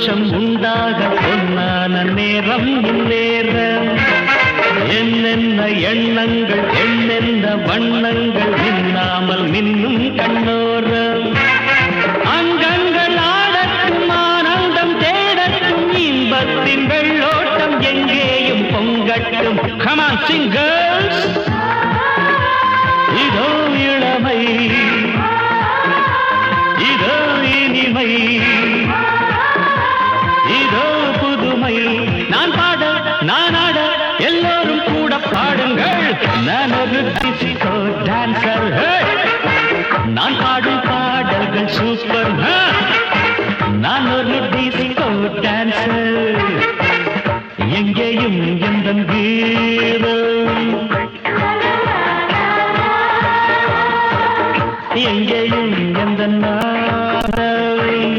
சந்தோஷம் உண்டாக பொன்னான நேரம் இந்நேரம் என்னென்ன எண்ணங்கள் என்னென்ன வண்ணங்கள் மின்னாமல் மின்னும் கண்ணோரம் அங்கங்கள் ஆடட்டும் ஆனந்தம் தேடட்டும் இன்பத்தின் வெள்ளோட்டம் எங்கேயும் பொங்கட்டும் கமான் சிங்கர்ஸ் இதோ இளமை இதோ இனிமை இதோ புதுமை நான் பாட நான் ஆட எல்லோரும் கூட பாடுங்கள் நான் ஒரு டிஸ்கோ டான்சர் நான் பாடும் பாடல்கள் சூப்பர் நான் ஒரு டிஸ்கோ டான்சர் எங்கேயும் எந்த கீதம் எங்கேயும் எந்த நாதம்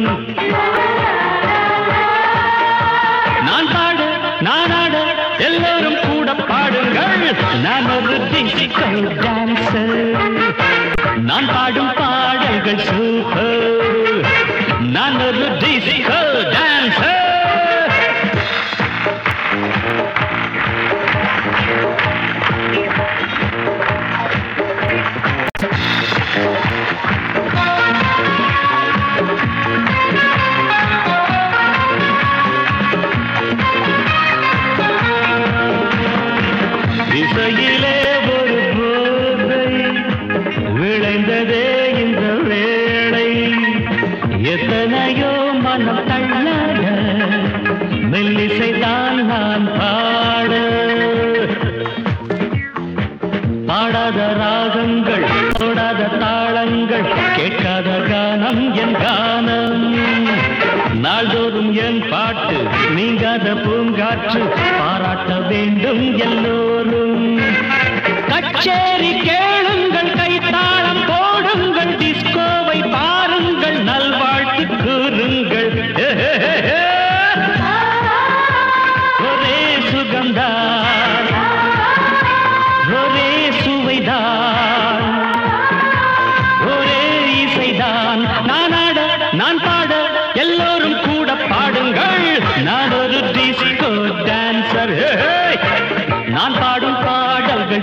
நான் பாட நான் ஆட எல்லோரும் கூட பாடுங்கள் நான் ஒரு டிஸ்கோ டான்சர் நான் பாடும் பாடல்கள் சூப்பர் நான் ஒரு டிஸ்கோ டான்சர் இசையிலே ஒரு போதை விளைந்ததே இந்த வேளை எத்தனையோ மனம் தள்ளாட மெல்லிசைதான் நான் பாட பாடாத ராகங்கள் தொடாத தாளங்கள் கேட்காத கானம் என் கானம் நாள்தோறும் என் பாட்டு நீங்காத பூங்காற்று பாராட்ட வேண்டும் எல்லோரும் கச்சேரி கேளுங்கள் கைத்தாளம் போடுங்கள் டிஸ்கோவை பாருங்கள் நல்வாழ்த்து கூறுங்கள் ஒரே சுகம்தான் ஒரே சுவைதான் ஒரே இசைதான் நான் ஆட நான் பாட எல்லோரும் கூட பாடுங்கள் நான் ஒரு டிஸ்கோ டான்சர் நான் பாடும் பாடல்கள்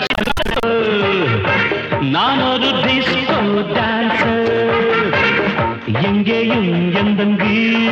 நான் ஒரு டிஸ்கோ டான்சர் எங்கேயும் எந்த கீதம்